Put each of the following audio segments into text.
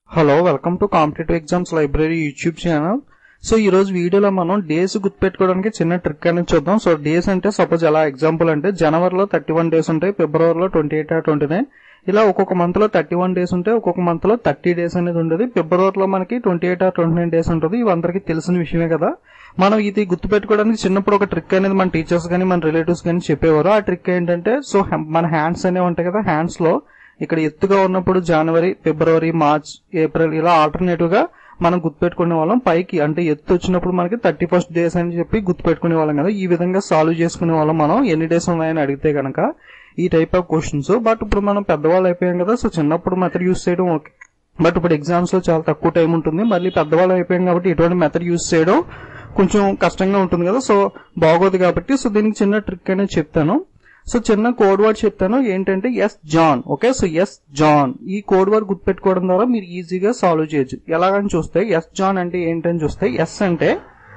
hello welcome to competitive exams library YouTube channel so ఈ రోజు వీడియోలో మనం డేస్ గుర్తుపెట్టుకోవడానికి చిన్న ట్రిక్ అనేది చూద్దాం సో డేస్ అంటే సపోజ్ ఎలా ఎగ్జాంపుల్ అంటే జనవరిలో థర్టీ వన్ డేస్ ఉంటాయి ఫిబ్రవరిలో ట్వంటీ ఎయిట్ ట్వంటీ నైన్ ఇలా ఒక్కొక్క మంత్ లో థర్టీ వన్ డేస్ ఉంటాయి ఒక్కొక్క మంత్ లో థర్టీ డేస్ అనేది ఉండదు ఫిబ్రవరిలో మనకి twenty eight or twenty nine days ఉంటుంది ఇవి అందరికీ తెలిసిన విషయమే కదా మనం ఇది గుర్తుపెట్టుకోవడానికి చిన్నప్పుడు ఒక ట్రిక్ అనేది మన టీచర్స్ కానీ మన రిలేటివ్స్ కానీ చెప్పేవారు ఆ ట్రిక్ ఏంటంటే సో హెం- మన హ్యాండ్స్ అనేవి ఉంటాయి కదా హ్యాండ్స్ లో ఇక్కడ ఎత్తుగా ఉన్నప్పుడు జనవరి ఫిబ్రవరి మార్చ్ ఏప్రిల్ ఇలా ఆల్టర్నేటివ్ గా మనం గుర్తుపెట్టుకునే వాళ్ళం పైకి అంటే ఎత్తు వచ్చినప్పుడు మనకి థర్టీ ఫస్ట్ డేస్ అని చెప్పి గుర్తుపెట్టుకునే వాళ్ళం కదా ఈ విధంగా సాల్వ్ చేసుకునే వాళ్ళం మనం ఎన్ని డేస్ ఉన్నాయని అడిగితే కనుక ఈ టైప్ ఆఫ్ క్వశ్చన్స్ బట్ ఇప్పుడు మనం పెద్దవాళ్ళు అయిపోయాం కదా సో చిన్నప్పుడు మెథడ్ యూస్ చేయడం ఓకే బట్ ఇప్పుడు ఎగ్జామ్స్ లో చాలా తక్కువ టైం ఉంటుంది మళ్ళీ పెద్దవాళ్ళు అయిపోయాం కాబట్టి ఇటువంటి మెథడ్ యూస్ చేయడం కొంచెం కష్టంగా ఉంటుంది కదా సో బాగోదు కాబట్టి సో దీనికి చిన్న ట్రిక్ అనేది చెప్తాను సో చిన్న కోడ్ వర్డ్ చెప్తాను ఏంటంటే S Jan okay so S Jan ఈ కోడ్ వర్డ్ గుర్తుపెట్టుకోవడం ద్వారా మీరు ఈజీగా సాల్వ్ చేయొచ్చు ఎలాగని చూస్తే ఎస్ జాన్ అంటే ఏంటని చూస్తే ఎస్ అంటే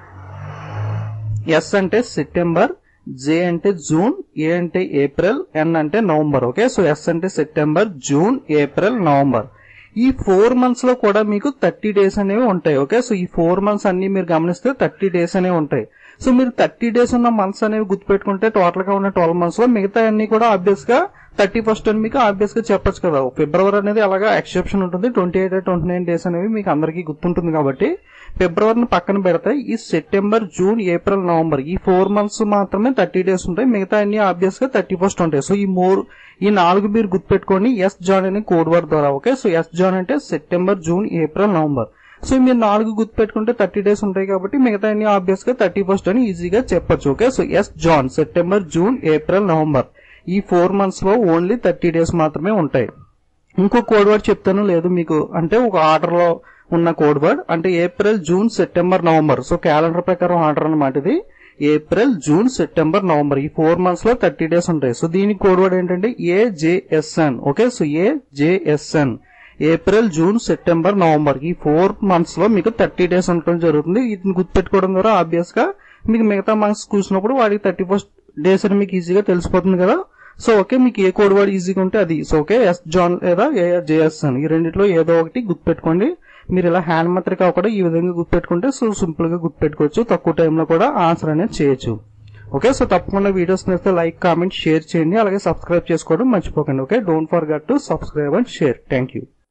ఎస్ అంటే సెప్టెంబర్ జే అంటే జూన్ ఏ అంటే ఏప్రిల్ ఎన్ అంటే నవంబర్ ఓకే సో ఎస్ అంటే సెప్టెంబర్ జూన్ ఏప్రిల్ నవంబర్ ఈ ఫోర్ మంత్స్ లో కూడా మీకు థర్టీ డేస్ అనేవి ఉంటాయి ఓకే సో ఈ ఫోర్ మంత్స్ అన్ని మీరు గమనిస్తే థర్టీ డేస్ అనేవి ఉంటాయి సో మీరు థర్టీ డేస్ ఉన్న మంత్స్ అనేవి గుర్తుపెట్టుకుంటే టోటల్ గా ఉన్న ట్వెల్వ్ మంత్స్ లో మిగతా అన్ని కూడా ఆబ్వియస్ గా థర్టీ ఫస్ట్ అని మీకు ఆబ్వియస్ గా చెప్పొచ్చు కదా ఫిబ్రవరి అనేది అలాగా ఎక్సెప్షన్ ఉంటుంది twenty eight twenty nine days అనేవి మీకు అందరికీ గుర్తుంటుంది కాబట్టి ఫిబ్రవరిని పక్కన పెడితే ఈ సెప్టెంబర్ జూన్ ఏప్రిల్ నవంబర్ ఈ ఫోర్ మంత్స్ మాత్రమే థర్టీ డేస్ ఉంటాయి మిగతా అన్ని ఆబ్వియస్ గా థర్టీ ఫస్ట్ ఉంటాయి సో ఈ మోర్ ఈ నాలుగు మీరు గుర్తుపెట్టుకోండి ఎస్ జాన్ అనే కోడ్ వర్డ్ ద్వారా ఓకే సో ఎస్ జాన్ అంటే September June April November so మీరు నాలుగు గుర్తుపెట్టుకుంటే థర్టీ డేస్ ఉంటాయి కాబట్టి మిగతా అన్ని ఆబ్వియస్ గా థర్టీ ఫస్ట్ అని ఈజీగా చెప్పొచ్చు okay so S Jan September June April November ఈ ఫోర్ మంత్స్ లో ఓన్లీ థర్టీ డేస్ మాత్రమే ఉంటాయి ఇంకో కోడ్ వర్డ్ చెప్తాను లేదు మీకు అంటే ఒక ఆర్డర్ లో ఉన్న కోడ్ వర్డ్ అంటే April June September November so calendar ప్రకారం ఆర్డర్ అన్నమాట ఇది ఏప్రిల్ జూన్ సెప్టెంబర్ నవంబర్ ఈ ఫోర్ మంత్స్ లో థర్టీ డేస్ ఉంటాయి సో దీని కోడ్ వర్డ్ ఏంటంటే AJSN okay so AJSN April June September November ఈ ఫోర్ మంత్స్ లో మీకు థర్టీ డేస్ ఉండడం జరుగుతుంది వీటిని గుర్తుపెట్టుకోవడం ద్వారా ఆబ్వియస్ గా మీకు మిగతా మంత్స్ చూసినప్పుడు వాడికి థర్టీ ఫస్ట్ డేస్ అని మీకు ఈజీగా తెలిసిపోతుంది కదా సో ఓకే మీకు ఏ కోడ్ వర్డ్ ఈజీగా ఉంటే అది సో ఓకే ఎస్ జాన్ లేదా జేఎస్ అని ఈ రెండిట్లో ఏదో ఒకటి గుర్తుపెట్టుకోండి మీరు ఇలా హ్యాండ్ మెథడ్ కాకుండా ఈ విధంగా గుర్తుపెట్టుకుంటే సో సింపుల్ గా గుర్తుపెట్టుకోవచ్చు తక్కువ టైంలో కూడా ఆన్సర్ అనేది చేయొచ్చు ఓకే సో తప్పకుండా వీడియోస్ నచ్చితే లైక్ కామెంట్ షేర్ చేయండి అలాగే సబ్స్క్రైబ్ చేసుకోవడం మర్చిపోకండి okay don't forget to subscribe and share thank you